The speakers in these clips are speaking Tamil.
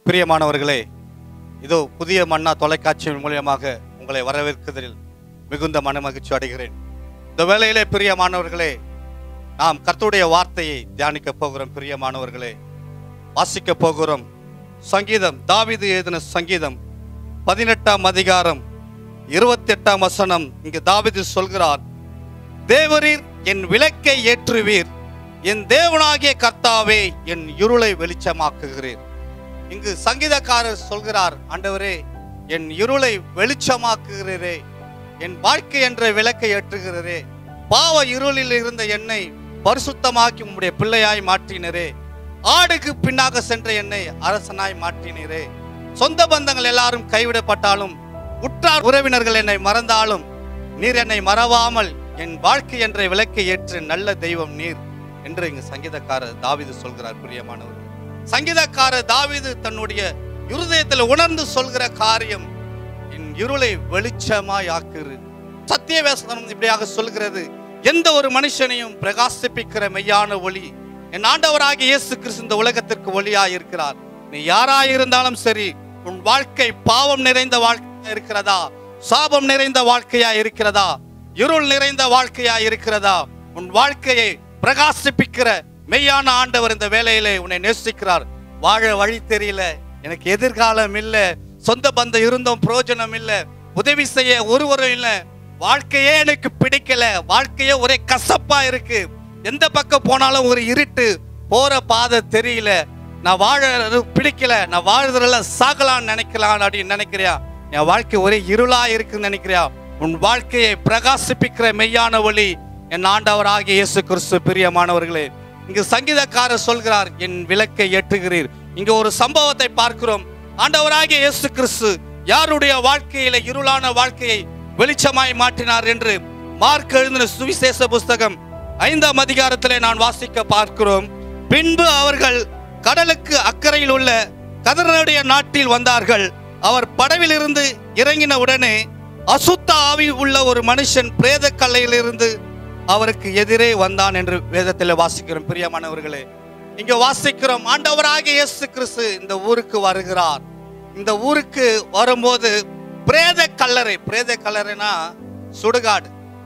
பிரியமானவர்களே இதோ புதிய மன்னா தொலைக்காட்சியின் மூலியமாக உங்களை வரவேற்குவதில் மிகுந்த மனமகிழ்ச்சி அடைகிறேன் இந்த வேளையிலே பிரியமானவர்களே நாம் கர்த்தருடைய வார்த்தையை தியானிக்க போகிறோம் பிரியமானவர்களே வாசிக்க போகிறோம் சங்கீதம் தாவீது எழுதின சங்கீதம் பதினெட்டாம் அதிகாரம் இருபத்தி எட்டாம் வசனம் இங்கு தாவீது சொல்கிறார் தேவரீர் என் விளக்கை ஏற்றுவீர் என் தேவனாகிய கர்த்தாவே என் இருளை வெளிச்சமாக்குகிறீர் இங்கு சங்கீதக்காரர் சொல்கிறார் ஆண்டவரே என் இருளை வெளிச்சமாக்குகிறீரே என் வாழ்க்கை என்ற விளக்கை ஏற்றுகிறீரே பாவ இருளில் இருந்த என்னை பரிசுத்தமாக்கி உம்முடைய பிள்ளையாய் மாற்றினரே ஆடுக்கு பின்னாக சென்ற என்னை அரசனாய் மாற்றினீரே சொந்த பந்தங்கள் எல்லாரும் கைவிடப்பட்டாலும் உற்றார் உறவினர்கள் என்னை மறந்தாலும் நீர் என்னை மறவாமல் என் வாழ்க்கை என்ற விளக்கை ஏற்று நல்ல தெய்வம் நீர் என்று இங்கு சங்கீதக்காரர் தாவீது சொல்கிறார் பிரியமானவர் சங்கீதக்காரர் தாவீது தன்னுடைய இருதயத்தில் உணர்ந்து சொல்கிற காரியம் என் இருளை வெளிச்சமாய் ஆக்குறு சத்தியவேசனம் இப்படியாக சொல்கிறது எந்த ஒரு மனுஷனையும் பிரகாசிப்பிக்கிற மெய்யான ஒளி என் ஆண்டவராகிய இயேசு கிறிஸ்து இந்த உலகத்திற்கு ஒளியாய் இருக்கிறார் நீ யாராய் இருந்தாலும் சரி உன் வாழ்க்கை பாவம் நிறைந்த வாழ்க்கையா இருக்கிறதா சாபம் நிறைந்த வாழ்க்கையா இருக்கிறதா இருள் நிறைந்த வாழ்க்கையா இருக்கிறதா உன் வாழ்க்கையை பிரகாசிப்பிக்கிற மெய்யான ஆண்டவர் இந்த வேலையிலே உன்னை நேசிக்கிறார் வாழ வழி தெரியல எனக்கு எதிர்காலம் இல்ல சொந்த பந்தம் இருந்தும் பிரயோஜனம் இல்ல உதவி செய்ய ஒருவரும் இல்ல வாழ்க்கையே எனக்கு பிடிக்கல வாழ்க்கையே ஒரே கசப்பா இருக்கு எந்த பக்கம் போனாலும் ஒரு இருட்டு போற பாதை தெரியல நான் வாழ பிடிக்கல நான் வாழ்றதுல சாகலாம்னு நினைக்கலாம் அப்படின்னு நினைக்கிறியா என் வாழ்க்கை ஒரே இருளா இருக்குன்னு நினைக்கிறியா உன் வாழ்க்கையை பிரகாசிப்பிக்கிற மெய்யான ஒளி என் ஆண்டவராகிய இயேசு கிறிஸ்து பிரியமானவர்களே இங்கு சங்கீதக்காரர் சொல்கிறார் என் விளக்கை ஏற்றுகிறீர் இங்க ஒரு சம்பவத்தை பார்க்கிறோம் ஆண்டவராகிய இயேசு கிறிஸ்து யாருடைய வாழ்க்கையில இருளான வாழ்க்கையை வெளிச்சமாய் மாற்றினார் என்று மார்க் எழுதின சுவிசேஷ புஸ்தகம் ஐந்தாம் அதிகாரத்திலே நான் வாசிக்க பார்க்கிறோம் பின்பு அவர்கள் கடலுக்கு அக்கறையில் உள்ள கதரனுடைய நாட்டில் வந்தார்கள் அவர் படவிலிருந்து இறங்கின உடனே அசுத்த ஆவி உள்ள ஒரு மனுஷன் பிரேத கல்லையிலிருந்து அவருக்கு எதிரே வந்தான் என்று வேதத்தில் வாசிக்கிறோம் பிரியமானவர்களே இங்க வாசிக்கிறோம் ஆண்டவராகிய இயேசு கிறிஸ்து இந்த ஊருக்கு வருகிறார் இந்த ஊருக்கு வரும்போது பிரேத கல்லறை பிரேத கல்லறைனா சுடுகாடு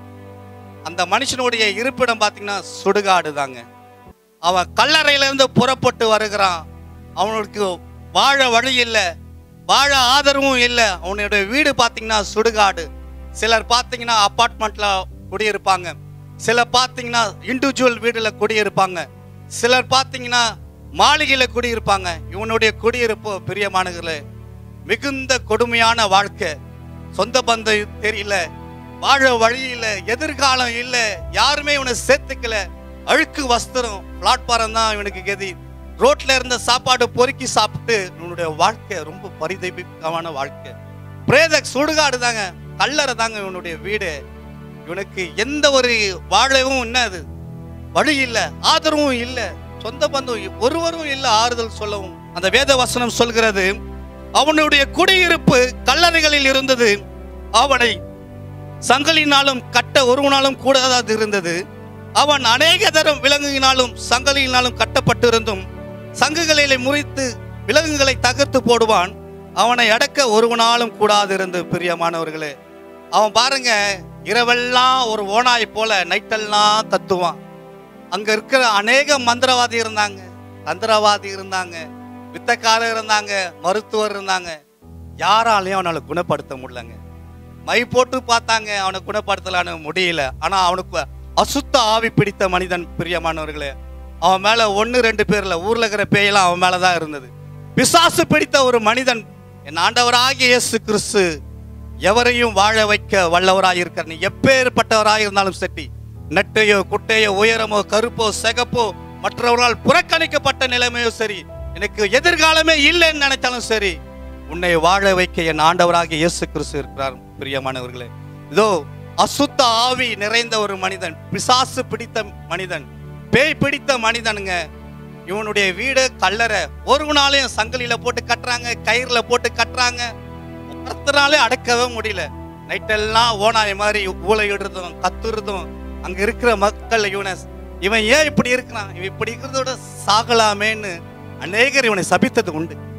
அந்த மனுஷனுடைய இருப்பிடம் பார்த்தீங்கன்னா சுடுகாடு தாங்க அவன் கல்லறையிலிருந்து புறப்பட்டு வருகிறான் அவனுக்கு வாழ வழி இல்லை வாழ ஆதரவும் இல்லை அவனுடைய வீடு பார்த்தீங்கன்னா சுடுகாடு சிலர் பார்த்தீங்கன்னா அப்பார்ட்மெண்ட்ல குடியிருப்பாங்க சிலர் பார்த்தீங்கன்னா இண்டிவிஜுவல் வீடுல குடியிருப்பாங்க சிலர் பார்த்தீங்கன்னா மாளிகையில குடியிருப்பாங்க இவனுடைய குடியிருப்பு பிரியமானங்களே மிகுந்த கொடுமையான வாழ்க்கை சொந்த பந்தம் தெரியல வாழ வழி இல்ல எதிர்காலம் இல்ல யாருமே இவனை சேர்த்துக்கல அழுக்கு வஸ்திரம் பிளாட்பாரம் தான் இவனுக்கு கதி ரோட்ல இருந்த சாப்பாடு பொறுக்கி சாப்பிட்டு இவனுடைய வாழ்க்கை ரொம்ப பரிதபிக்கமான வாழ்க்கை பிரேத சுடுகாடு தாங்க கல்லறை தாங்க இவனுடைய வீடு இவனுக்கு எந்த ஒரு வாழவும் என்னது வழி இல்ல ஆதரவும் இல்ல சொந்த பந்தம் ஒருவரும் இல்ல ஆறுதல் சொல்லவும் அந்த வேத வசனம் சொல்கிறது அவனுடைய குடியிருப்பு கல்லறைகளில் இருந்தது அவனை சங்கலினாலும் கட்ட ஒருவனாலும் கூடாது இருந்தது அவன் அநேக தரம் விலங்குயினாலும் சங்கலியினாலும் கட்டப்பட்டிருந்தும் சங்குகளிலே முறித்து விலங்குகளை தகர்த்து போடுவான் அவனை அடக்க ஒருவனாலும் கூடாது இருந்து பிரியமானவர்களே அவன் பாருங்க இரவெல்லாம் ஒரு ஓனாய் போல நைட்டெல்லாம் கத்துவான் அங்க இருக்கிற அநேக மந்திரவாதி இருந்தாங்க தந்திரவாதி இருந்தாங்க வித்தக்காரர் இருந்தாங்க மருத்துவர் இருந்தாங்க யாராலையும் அவனால குணப்படுத்த முடியலங்க மை போட்டு பார்த்தாங்க அவனை குணப்படுத்தலான்னு முடியல ஆனா அவனுக்கு அசுத்த ஆவி பிடித்த மனிதன் பிரியமானவர்களே அவன் மேல ஒன்னு ரெண்டு பேர்ல ஊர்ல இருக்கிற பேயெல்லாம் அவன் மேலதான் இருந்தது பிசாசு பிடித்த ஒரு மனிதன் என் ஆண்டவராகிய இயேசு கிறிஸ்து எவரையும் வாழ வைக்க வல்லவராய் இருக்கிற நீ எப்பேற்பட்டவராய் இருந்தாலும் சரி நெட்டையோ குட்டையோ உயரமோ கருப்போ சிகப்போ மற்றவர்களால் புறக்கணிக்கப்பட்ட நிலைமையோ சரி எனக்கு எதிர்காலமே இல்லைன்னு நினைச்சாலும் சரி உன்னை வாழ வைக்க என் ஆண்டவராகிய இயேசு கிறிஸ்து இருக்கிறார் பிரியமானவர்களே இதோ அசுத்த ஆவி நிறைந்த ஒரு மனிதன் பிசாசு பிடித்த மனிதன் பேய் பிடித்த மனிதனுங்க இவனுடைய வீடு கல்லறை ஒரு நாளையும் சங்கிலியில போட்டு கட்டுறாங்க கயிறுல போட்டு கட்டுறாங்க ஒருத்தனாலே அடக்கவே முடியல நைட்டெல்லாம் ஓனாய் மாதிரி ஊழையிடுறதும் கத்துறதும் அங்க இருக்கிற மக்கள் இவனை இவன் ஏன் இப்படி இருக்கிறான் இவன் இப்படி இருக்கிறதோட சாகலாமேன்னு அநேகர் இவனை சபித்தது உண்டு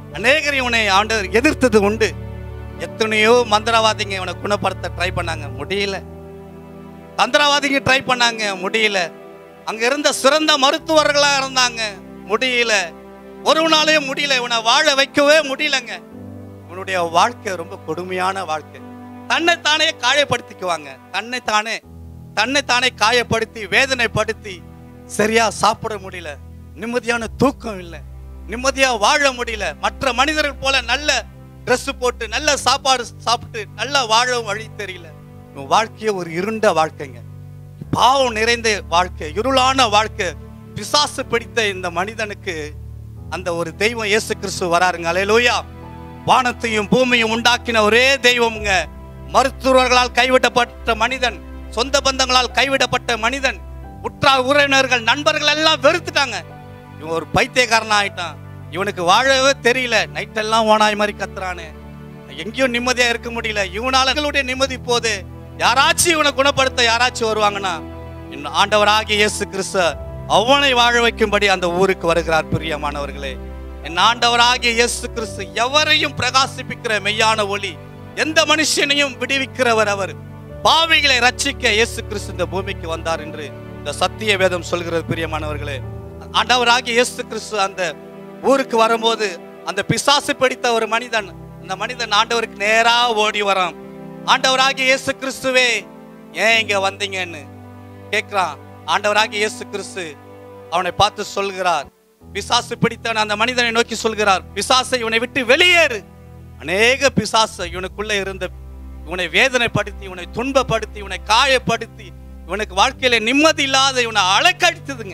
அநேகர் இவனை ஆண்டவர் எதிர்த்தது உண்டு எத்தனையோ மந்திரவாதிங்க இவனை குணப்படுத்த ட்ரை பண்ணாங்க முடியல தந்திரவாதிங்க ட்ரை பண்ணாங்க முடியல அங்க இருந்த சிறந்த மருத்துவர்களா இருந்தாங்க முடியல ஒரு நாளையும் முடியல இவனை வாழ வைக்கவே முடியலங்க இவனுடைய வாழ்க்கை ரொம்ப கொடுமையான வாழ்க்கை தன்னைத்தானே காயப்படுத்திக்குவாங்க தன்னைத்தானே தன்னைத்தானே காயப்படுத்தி வேதனைப்படுத்தி சரியா சாப்பிட முடியல நிம்மதியான தூக்கம் இல்லை நிம்மதியா வாழ முடியல மற்ற மனிதர்கள் போல நல்ல Dress போட்டு நல்ல சாப்பாடு சாப்பிட்டு நல்லா வாழ வழி தெரியல இவன் வாழ்க்கையே ஒரு இருண்ட வாழ்க்கைங்க பாவம் நிறைந்த வாழ்க்கை இருளான வாழ்க்கை பிசாசு பிடித்த இந்த மனிதனுக்கு அந்த ஒரு தெய்வம் இயேசு கிறிஸ்து வராருங்க அலையலூயா வானத்தையும் பூமியும் உண்டாக்கின ஒரே தெய்வம்ங்க மருத்துவர்களால் கைவிடப்பட்ட மனிதன் சொந்த பந்தங்களால் கைவிடப்பட்ட மனிதன் உற்றார் உறவினர்கள் நண்பர்கள் எல்லாம் வெறுத்துட்டாங்க இவன் ஒரு பைத்தியக்காரனா ஆயிட்டான் இவனுக்கு வாழவே தெரியல நைட்டெல்லாம் ஓனாய் மாதிரி கத்துறானே எங்கேயும் நிம்மதியா இருக்க முடியல இவனால எங்களுடைய நிம்மதி போது யாராச்சும் இவனை குணப்படுத்த யாராச்சும் வருவாங்கன்னா இன்னும் ஆண்டவராகிய இயேசு கிறிஸ்து அவனை வாழ வைக்கும்படி அந்த ஊருக்கு வருகிறார் பிரியமானவர்களே என் ஆண்டவராகிய இயேசு கிறிஸ்து எவரையும் பிரகாசிப்பிக்கிற மெய்யான ஒளி எந்த மனுஷனையும் விடுவிக்கிறவர் அவர் பாவிகளை ரட்சிக்க இயேசு கிறிஸ்து இந்த பூமிக்கு வந்தார் என்று இந்த சத்திய வேதம் சொல்கிறது பிரியமானவர்களே ஆண்டவராகிய இயேசு கிறிஸ்து அந்த ஊருக்கு வரும்போது அந்த பிசாசு பிடித்த ஒரு மனிதன் அந்த மனிதன் ஆண்டவருக்கு நேரா ஓடி வரான் ஆண்டவராகிய இயேசு கிறிஸ்துவே ஏன் இங்க வந்தீங்கன்னு கேட்கிறான் ஆண்டவராகிய இயேசு கிறிஸ்து அவனை பார்த்து சொல்கிறார் பிசாசு பிடித்தவன் அந்த மனிதனை நோக்கி சொல்கிறார் பிசாசை இவனை விட்டு வெளியேறு அநேக பிசாசு இவனுக்குள்ள இருந்த இவனை வேதனைப்படுத்தி இவனை துன்பப்படுத்தி இவனை காயப்படுத்தி இவனுக்கு வாழ்க்கையில நிம்மதி இல்லாத இவனை அலக்கழித்ததுங்க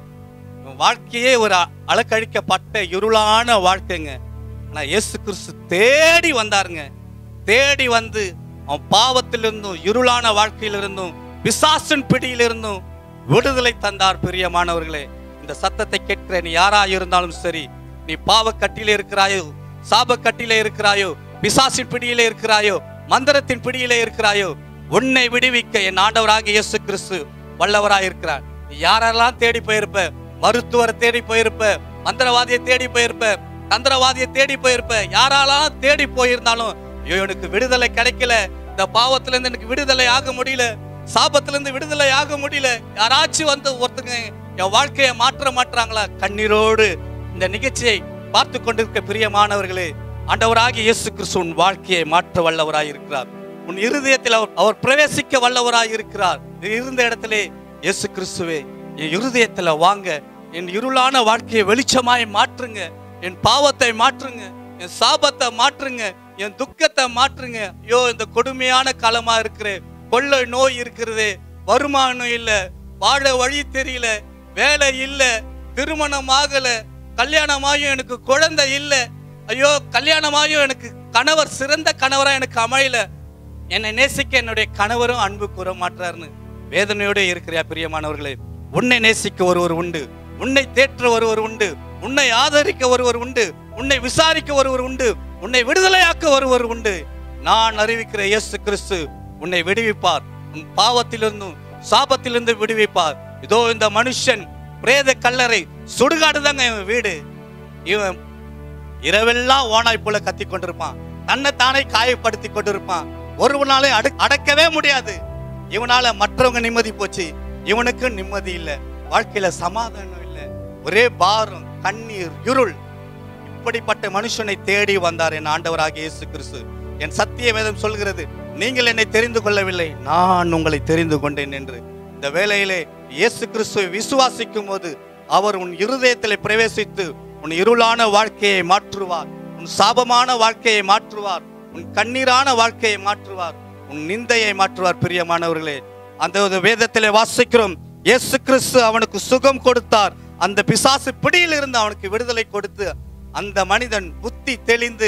இவன் வாழ்க்கையே ஒரு அ- அலக்கழிக்கப்பட்ட இருளான வாழ்க்கைங்க ஆனா இயேசு கிறிஸ்து தேடி வந்தாருங்க தேடி வந்து அவன் பாவத்திலிருந்தும் இருளான வாழ்க்கையிலிருந்தும் பிசாசின் பிடியிலிருந்தும் விடுதலை தந்தார் பிரியமானவர்களே இந்த சத்தத்தை கேட்கிற நீ யாரா இருந்தாலும் சரி நீ பாவக்கட்டில இருக்கிறாயோ சாபக்கட்டில இருக்கிறாயோ பிசாசின் பிடியில இருக்கிறாயோ மந்திரத்தின் பிடியில இருக்கிறாயோ உன்னை விடுவிக்க என் ஆண்டவராகிய இயேசு கிறிஸ்து வல்லவராய் இருக்கிறார் நீ யாரெல்லாம் தேடி போயிருப்ப மருத்துவரை தேடி போயிருப்ப மந்திரவாதியை தேடி போயிருப்ப தந்திரவாதியை தேடி போயிருப்ப யாராலாம் தேடி போயிருந்தாலும் ஐயோ எனக்கு விடுதலை கிடைக்கல இந்த பாவத்துல இருந்து எனக்கு விடுதலை ஆக முடியல சாபத்துல இருந்து விடுதலை ஆக முடியல யாராச்சும் வந்து ஒருத்தங்க என் வாழ்க்கையை மாற்ற மாட்டுறாங்களா கண்ணீரோடு இந்த நிகழ்ச்சியை பார்த்து கொண்டிருக்க பிரியமானவர்களே ஆண்டவராகிய இயேசு கிறிஸ்து உன் வாழ்க்கையை மாற்ற வல்லவராய் இருக்கிறார் உன் இருதயத்தில் அவர் அவர் பிரவேசிக்க வல்லவராய் இருக்கிறார் நீ இருந்த இடத்திலே இயேசு கிறிஸ்துவே என் இருதயத்துல வாங்க என் இருளான வாழ்க்கையை வெளிச்சமாய் மாற்றுங்க என் பாவத்தை மாற்றுங்க என் சாபத்தை மாற்றுங்க என் துக்கத்தை மாற்றுங்க ஐயோ இந்த கொடுமையான காலமா இருக்கிற கொள்ளை நோய் இருக்கிறது வருமானம் இல்ல வாழ வழி தெரியல வேலை இல்ல திருமணம் ஆகல கல்யாணமாயும் எனக்கு குழந்தை இல்ல ஐயோ கல்யாணமாயும் எனக்கு கணவர் சிறந்த கணவரா எனக்கு அமையல என்னை நேசிக்க என்னுடைய கணவரும் அன்பு கூற மாட்டாருன்னு வேதனையோட இருக்கிறியா பிரியமானவர்களே உன்னை நேசிக்க ஒருவர் உண்டு உன்னை தேற்ற ஒருவர் உண்டு உன்னை ஆதரிக்க ஒருவர் உண்டு உன்னை விசாரிக்க ஒருவர் உண்டு உன்னை விடுதலையாக்க ஒருவர் உண்டு நான் அறிவிக்கிற இயேசு கிறிஸ்து உன்னை விடுவிப்பார் உன் பாவத்திலிருந்தும் சாபத்திலிருந்து விடுவிப்பார் இதோ இந்த மனுஷன் பிரேத கல்லறை சுடுகாடு தாங்க இவன் வீடு இவன் இரவெல்லாம் ஓனாய் போல கத்தி கொண்டிருப்பான் தன்னை தானே காயப்படுத்தி கொண்டிருப்பான் ஒருவனாலே அடு அடக்கவே முடியாது இவனால மற்றவங்க நிம்மதி போச்சு இவனுக்கு நிம்மதி இல்ல வாழ்க்கையில சமாதானம் இல்ல ஒரே பாரம் கண்ணீர் இருள் இப்படிப்பட்ட மனுஷனை தேடி வந்தார் என் ஆண்டவராகிய இயேசு கிறிஸ்து என் சத்திய வேதம் சொல்கிறது நீங்கள் என்னை தெரிந்து கொள்ளவில்லை நான் உங்களை தெரிந்து கொண்டேன் என்று இந்த வேளையிலே இயேசு கிறிஸ்துவை விசுவாசிக்கும் போது அவர் உன் இருதயத்திலே பிரவேசித்து உன் இருளான வாழ்க்கையை மாற்றுவார் உன் சாபமான வாழ்க்கையை மாற்றுவார் உன் கண்ணீரான வாழ்க்கையை மாற்றுவார் உன் நிந்தையை மாற்றுவார் பிரியமானவர்களே அந்த ஒரு வேதத்திலே வாசிக்கிறோம் இயேசு கிறிஸ்து அவனுக்கு சுகம் கொடுத்தார் அந்த பிசாசு பிடியில் இருந்து அவனுக்கு விடுதலை கொடுத்து அந்த மனிதன் புத்தி தெளிந்து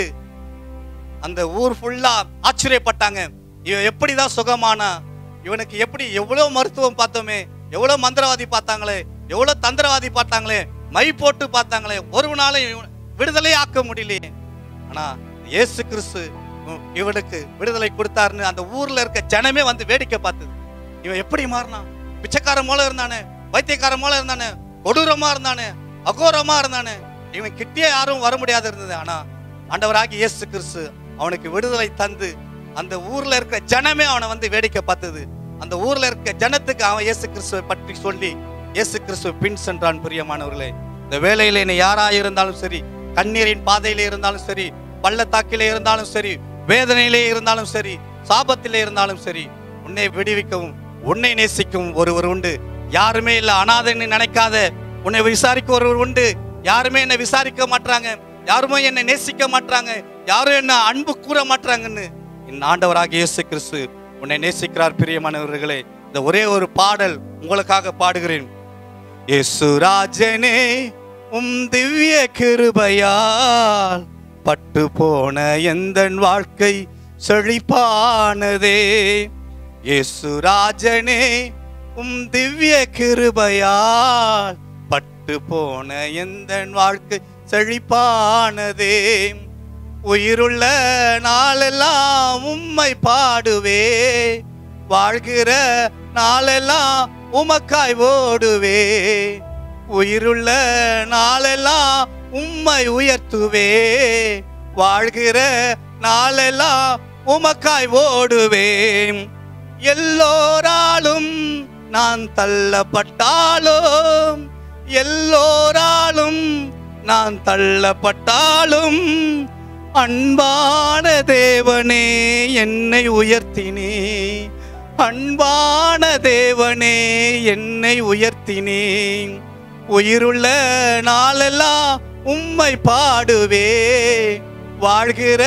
அந்த ஊர் ஃபுல்லா ஆச்சரியப்பட்டாங்க இவன் எப்படிதான் சுகமானா இவனுக்கு எப்படி எவ்வளவு மருத்துவம் பார்த்தோமே எவ்வளவு மந்திரவாதி பார்த்தாங்களே எவ்வளவு தந்திரவாதி பார்த்தாங்களே மை போட்டு பார்த்தாங்களே ஒருவனால இவன் விடுதலை ஆக்க முடியலையே ஆனா இயேசு கிறிஸ்து இவ- இவனுக்கு விடுதலை கொடுத்தாருன்னு அந்த ஊர்ல இருக்க ஜனமே வந்து வேடிக்கை பார்த்தது இவன் எப்படி மாறினான் பிச்சைக்காரன் போல இருந்தானே வைத்தியக்காரன் போல இருந்தானே கொடூரமா இருந்தானே அகோரமா இருந்தானே இவன் கிட்டே யாரும் வர முடியாது இருந்தது ஆனா ஆண்டவராகிய இயேசு கிறிஸ்து அவனுக்கு விடுதலை தந்து அந்த ஊர்ல இருக்கிற ஜனமே அவனை வந்து வேடிக்கை பார்த்தது அந்த ஊர்ல இருக்க ஜனத்துக்கு அவன் இயேசு கிறிஸ்துவை பற்றி சொல்லி இயேசு கிறிஸ்துவை பின் சென்றான் பிரியமானவர்களே இந்த வேலையில நீ யாரா இருந்தாலும் சரி கண்ணீரின் பாதையில இருந்தாலும் சரி பள்ளத்தாக்கிலே இருந்தாலும் சரி வேதனையிலே இருந்தாலும் சரி சாபத்திலே இருந்தாலும் சரி உன்னை விடுவிக்கவும் உன்னை நேசிக்கவும் ஒருவர் உண்டு யாருமே இல்ல அனாதைன்னு நினைக்காத உன்னை விசாரிக்க ஒருவர் உண்டு யாருமே என்னை விசாரிக்க மாட்டாங்க யாருமே என்னை நேசிக்க மாட்டாங்க யாரும் என்ன அன்பு கூற மாட்டாங்கன்னு என் ஆண்டவராக இயேசு கிறிஸ்து உன்னை நேசிக்கிறார் பிரியமானவர்களே இந்த ஒரே ஒரு பாடல் உங்களுக்காக பாடுகிறேன் இயேசு ராஜனே உம் திவ்ய கிருபையால் பட்டு போன எந்த வாழ்க்கை செழிப்பானதே இயேசு ராஜனே உம் திவ்ய கிருபையால் பட்டு போன எந்த வாழ்க்கை செழிப்பானதே உயிருள்ள நாளெல்லாம் உம்மை பாடுவே வாழ்கிற நாளெல்லாம் உமக்காய் ஓடுவே உயிருள்ள நாளெல்லாம் உம்மை உயர்த்துவே வாழ்கிற நாளெல்லாம் உமக்காய் ஓடுவேன் எல்லோராலும் நான் தள்ளப்பட்டாலும் எல்லோராலும் நான் தள்ளப்பட்டாலும் அன்பான தேவனே என்னை உயர்த்தினே அன்பான தேவனே என்னை உயர்த்தினே உயிருள்ள நாளெல்லாம் உம்மை பாடுவே வாழ்கிற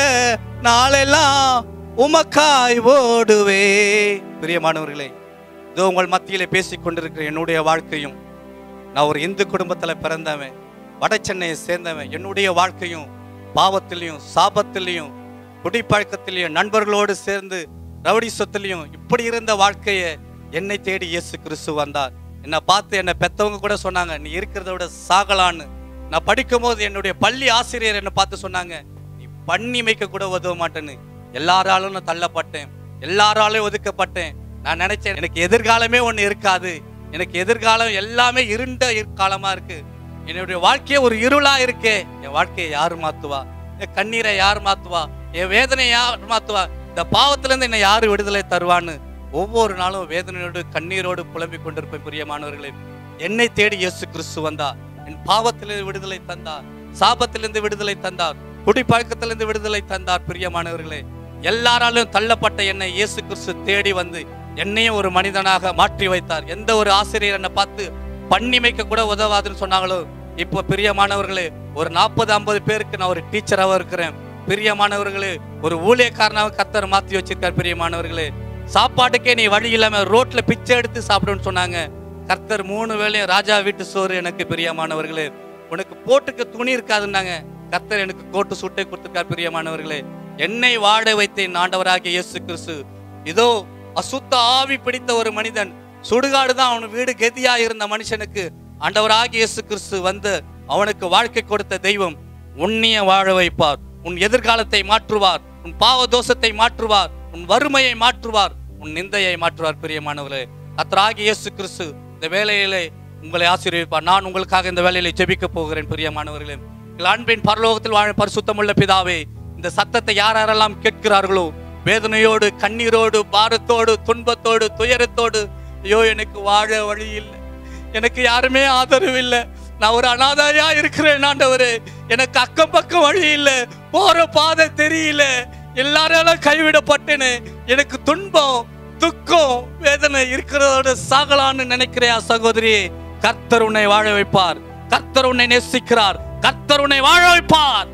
நாளெல்லாம் உமக்காய் ஓடுவே பிரியமானவர்களே இதோ உங்கள் மத்தியிலே பேசிக் கொண்டிருக்கிற என்னுடைய வாழ்க்கையும் நான் ஒரு இந்து குடும்பத்துல பிறந்தவன் வட சென்னையை சேர்ந்தவன் என்னுடைய வாழ்க்கையும் பாவத்திலையும் சாபத்திலையும் குடிப்பழக்கத்திலையும் நண்பர்களோடு சேர்ந்து ரவுடி சொத்திலையும் இப்படி இருந்த வாழ்க்கையை என்னை தேடி இயேசு கிறிஸ்து வந்தார் என்னை பார்த்து என்னை பெத்தவங்க கூட சொன்னாங்க நீ இருக்கிறத விட சாகலான்னு நான் படிக்கும் போது என்னுடைய பள்ளி ஆசிரியர் என்னை பார்த்து சொன்னாங்க நீ பண்ணி மேய்க்க கூட உதவ மாட்டேன்னு எல்லாராலும் நான் தள்ளப்பட்டேன் எல்லாராலும் ஒதுக்கப்பட்டேன் நான் நினைச்சேன் எனக்கு எதிர்காலமே ஒண்ணு இருக்காது எனக்கு எதிர்காலம் எல்லாமே இருண்ட இரு- காலமா இருக்கு என்னுடைய வாழ்க்கையே ஒரு இருளா இருக்கே என் வாழ்க்கையை யார் மாத்துவா என் கண்ணீரை யார் மாத்துவா என் வேதனையை யார் மாத்துவா இந்த பாவத்துல இருந்து என்னை யாரு விடுதலை தருவான்னு ஒவ்வொரு நாளும் வேதனையோடு கண்ணீரோடு புலம்பிக் கொண்டிருப்பேன் பிரியமானவர்களே என்னை தேடி இயேசு கிறிஸ்து வந்தார் என் பாவத்திலிருந்து விடுதலை தந்தார் சாபத்திலிருந்து விடுதலை தந்தார் குடிப்பழக்கத்திலிருந்து விடுதலை தந்தார் பிரியமானவர்களே எல்லாராலும் தள்ளப்பட்ட என்னை இயேசு கிறிஸ்து தேடி வந்து என்னையும் ஒரு மனிதனாக மாற்றி வைத்தார் எந்த ஒரு ஆசிரியர் என்னை பார்த்து பண்ணி வைக்க கூட உதவாதுன்னு சொன்னாங்களோ இப்போ பிரியமானவர்களே ஒரு நாற்பது ஐம்பது பேருக்கு நான் ஒரு டீச்சராகவும் இருக்கிறேன் பிரியமானவர்களே ஒரு ஊழியக்காரனாக கத்தர் மாத்தி வச்சிருக்கார் பிரியமானவர்களே சாப்பாட்டுக்கே நீ வழி இல்லாம ரோட்ல பிச்சை எடுத்து சாப்பிடுன்னு சொன்னாங்க கர்த்தர் மூணு வேளையும் ராஜா வீட்டு சோறு எனக்கு பிரியமானவர்களே உனக்கு போட்டுக்க துணி இருக்காதுன்னாங்க கர்த்தர் எனக்கு கோட்டு சூட்டை கொடுத்திருக்கார் பிரியமானவர்களே என்னை வாழ வைத்தேன் ஆண்டவராகிய இயேசு கிறிஸ்து இதோ அசுத்த ஆவி பிடித்த ஒரு மனிதன் சுடுகாடு தான் அவன் வீடு கெதியா இருந்த மனுஷனுக்கு ஆண்டவராகிய இயேசு கிறிஸ்து வந்து அவனுக்கு வாழ்க்கை கொடுத்த தெய்வம் உன்னைய வாழ வைப்பார் உன் எதிர்காலத்தை மாற்றுவார் உன் பாவ தோஷத்தை மாற்றுவார் உன் வறுமையை மாற்றுவார் உன் நிந்தையை மாற்றுவார் பிரியமானவர்களே கத்தராகிய இயேசு கிறிஸ்து இந்த வேலையிலே உங்களை ஆசீர்வதிப்பார் நான் உங்களுக்காக இந்த வேலையிலே ஜெபிக்க போகிறேன் பிரியமானவர்களே எங்கள் அன்பின் பரலோகத்தில் வாழும் பரிசுத்தமுள்ள பிதாவே இந்த சத்தத்தை யார் யாரெல்லாம் கேட்கிறார்களோ வேதனையோடு கண்ணீரோடு பாரத்தோடு துன்பத்தோடு துயரத்தோடு ஐயோ எனக்கு வாழ வழி இல்லை எனக்கு யாருமே ஆதரவு இல்லை நான் ஒரு அனாதையா இருக்கிறேன் ஆண்டவரே எனக்கு அக்கம் பக்கம் வழி இல்லை போற பாதை தெரியல எல்லாராலும் கைவிடப்பட்டேன்னு எனக்கு துன்பம் துக்கம் வேதனை இருக்கிறதோட சாகலான்னு நினைக்கிறியா சகோதரி கர்த்தர் உன்னை வாழ வைப்பார் கர்த்தர் உன்னை நேசிக்கிறார் கர்த்தர் உன்னை வாழ வைப்பார்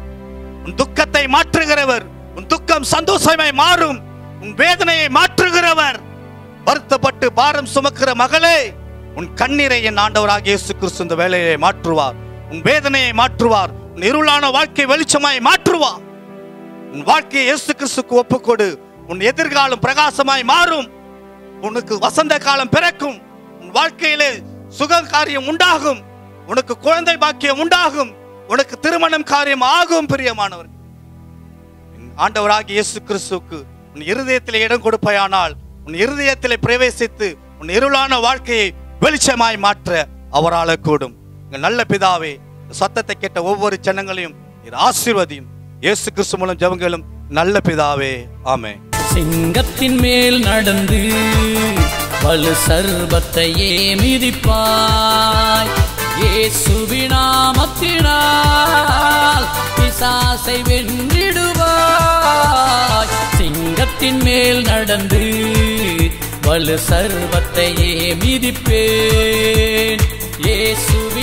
உன் துக்கத்தை மாற்றுகிறவர் உன் துக்கம் சந்தோஷமாய் மாறும் உன் வேதனையை மாற்றுகிறவர் வருத்தப்பட்டு பாரம் சுமக்கிற மகளே உன் கண்ணீரை என் ஆண்டவராக இயேசு கிறிஸ்து இந்த வேலையை மாற்றுவார் உன் வேதனையை மாற்றுவார் உன் இருளான வாழ்க்கை வெளிச்சமாய் மாற்றுவார் உன் வாழ்க்கையை இயேசு கிறிஸ்துக்கு ஒப்புக்கொடு உன் எதிர்காலம் பிரகாசமாய் மாறும் உனக்கு வசந்த காலம் பிறக்கும் உன் வாழ்க்கையிலே சுக காரியம் உண்டாகும் உனக்கு குழந்தை பாக்கியம் உண்டாகும் உனக்கு திருமணம் காரியம் ஆகும் பிரியமானவர் என் ஆண்டவராகிய இயேசு கிறிஸ்துவுக்கு உன் இருதயத்திலே இடம் கொடுப்பாயானால் உன் இருதயத்திலே பிரவேசித்து உன் இருளான வாழ்க்கையை வெளிச்சமாய் மாற்ற அவரால கூடும் எங்கள் நல்ல பிதாவே இந்த சத்தத்தை கேட்ட ஒவ்வொரு ஜனங்களையும் நீர் ஆசீர்வதியும் இயேசு கிறிஸ்து மூலம் ஜெபங்களும் நல்ல பிதாவே ஆமே சிங்கத்தின் மேல் நடந்து வலு சர்வத்தையே மிதிப்பாய் இயேசுவினாமத்தினால் பிசாசை வென்றிடுவாய் சிங்கத்தின் மேல் நடந்து வலு சர்வத்தையே மிதிப்பேன்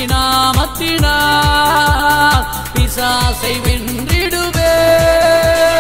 இயேசுவினாமத்தினால் பிசாசை வென்றிடுவேன்